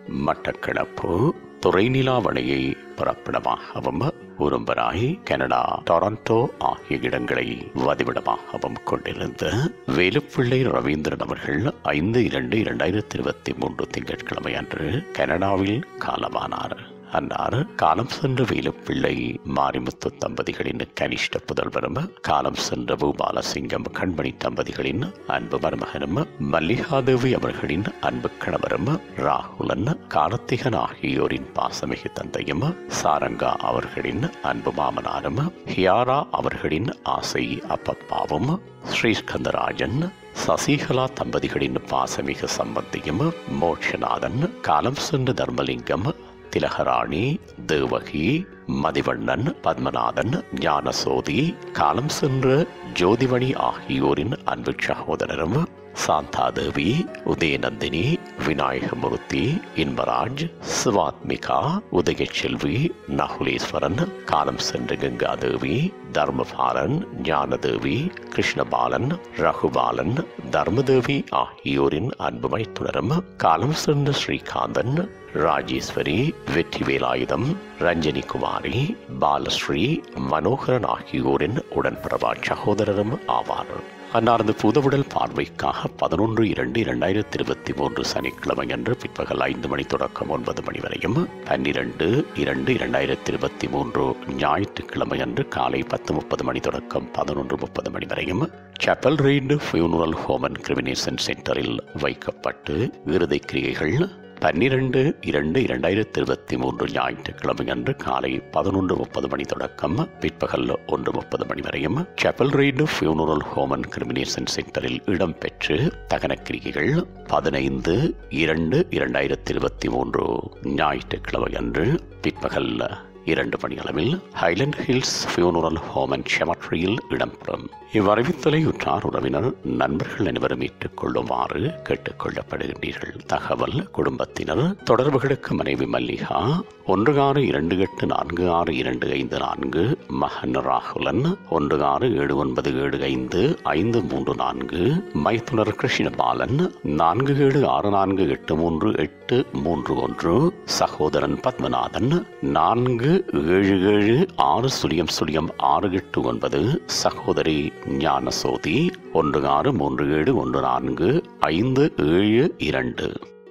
மட்டக்களப்பு துறைநிலாவணையை புறப்படமாகவும் Urumpirai Canada Toronto ஆகிய இடங்களை வதிவிடமாகவும் கொண்டிருந்த வேலுப்பிள்ளை ரவீந்திரன் அவர்கள் ஐந்து இரண்டு இரண்டாயிரத்தி இருபத்தி மூன்று திங்கட்கிழமை அன்று கனடாவில் காலமானார் அன்னார் காலம் சென்ற வேலுப்பிள்ளை மாரிமுத்து தம்பதிகளின் கனிஷ்ட புதல்வரும் காலம் சென்ற பூபாலசிங்கம் கண்மணி தம்பதிகளின் அன்பு மருமகனும் மல்லிகாதேவி அவர்களின் அன்பு கணவரும் ராகுலன் கார்த்திகன் ஆகியோரின் பாசமிகு தந்தையும் சாரங்கா அவர்களின் அன்பு மாமனாரும் ஹியாரா அவர்களின் ஆசை அப்பப்பாவும் ஸ்ரீஸ்கந்தராஜன் சசிகலா தம்பதிகளின் பாசமிகு சம்பந்தியும் மோட்சநாதன் காலம் சென்ற தர்மலிங்கம் திலகராணி தேவகி மதிவண்ணன் பத்மநாதன் ஞானசோதி காலம் சென்ற ஜோதிமணி ஆகியோரின் அன்பு சகோதரரும் சாந்தாதேவி உதயநந்தினி விநாயகமூர்த்தி இன்பராஜ் சிவாத்மிகா உதயச்செல்வி நகுலேஸ்வரன் காலம் சென்ற கங்காதேவி தர்மபாலன் ஞானதேவி கிருஷ்ணபாலன் ரகுபாலன் தர்மதேவி ஆகியோரின் அன்புமை தொடரும் காலம் சென்ற ஸ்ரீகாந்தன் ராஜேஸ்வரி வெற்றி வேலாயுதம் ரஞ்சனி குமாரி பாலஸ்ரீ மனோகரன் ஆகியோரின் உடன்பிறவா சகோதரரும் ஆவார் அன்னாரது புதவுடல் பார்வைக்காக பதினொன்று இரண்டு இரண்டாயிரத்தி இருபத்தி மூன்று சனிக்கிழமை அன்று பிற்பகல் ஐந்து மணி தொடக்கம் ஒன்பது மணி வரையும் பன்னிரண்டு இரண்டு இரண்டாயிரத்தி இருபத்தி மூன்று ஞாயிற்றுக்கிழமை அன்று காலை பத்து முப்பது மணி தொடக்கம் பதினொன்று முப்பது மணி வரையும் Chapel Ridge Funeral Home and Cremation சென்டரில் வைக்கப்பட்டு இறுதி கிரியைகள் பன்னிரண்டு இரண்டு இரண்டாயிரத்தி இருபத்தி மூன்று ஞாயிற்றுக்கிழமை அன்று காலை பதினொன்று முப்பது மணி தொடக்கம் பிற்பகல் ஒன்று முப்பது மணி வரையும் Chapel Ridge Funeral Home and Cremation சென்டரில் இடம்பெற்று தகனக்கிரிகைகள் பதினைந்து இரண்டு இரண்டாயிரத்தி இருபத்தி மூன்று ஞாயிற்றுக்கிழமை அன்று பிற்பகல் இரண்டு மணி அளவில் Highland Hills Funeral Home and செமட்ரியில் இடம்பெறும் இவ்வறிவித்தலை உற்றார் உறவினர் நண்பர்கள் அனைவரும் ஏற்றுக்கொள்ளுமாறு கேட்டுக்கொள்ளப்படுகின்றீர்கள் தகவல் குடும்பத்தினர் தொடர்புகளுக்கு மனைவி மல்லிகா ஒன்று ஆறு இரண்டு எட்டு நான்கு ஆறு இரண்டு ஐந்து நான்கு மகன் ராகுலன் ஒன்று ஆறு ஏழு ஒன்பது ஏழு ஐந்து ஐந்து மூன்று நான்கு மைத்துனர் கிருஷ்ணபாலன் நான்கு ஏழு ஆறு நான்கு எட்டு மூன்று எட்டு மூன்று ஒன்று சகோதரன் பத்மநாதன் நான்கு ஏழு ஏழு ஆறு சுழியம் சுழியம் ஆறு எட்டு ஒன்பது சகோதரி ஞானசோதி ஒன்று ஆறு மூன்று ஏழு ஒன்று நான்கு ஐந்து ஏழு இரண்டு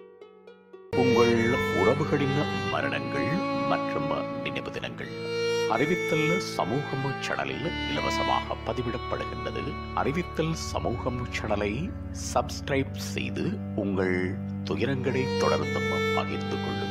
உங்கள் உறவுகளின் மரணங்கள் மற்றும் நினைவு தினங்கள் அறிவித்தல் சமூகம் சேனலில் இலவசமாக பதிவிடப்படுகின்றது அறிவித்தல் சமூகம் சேனலை சப்ஸ்கிரைப் செய்து உங்கள் துயரங்களை தொடர்ந்தும் பகிர்ந்து கொள்ளுங்கள்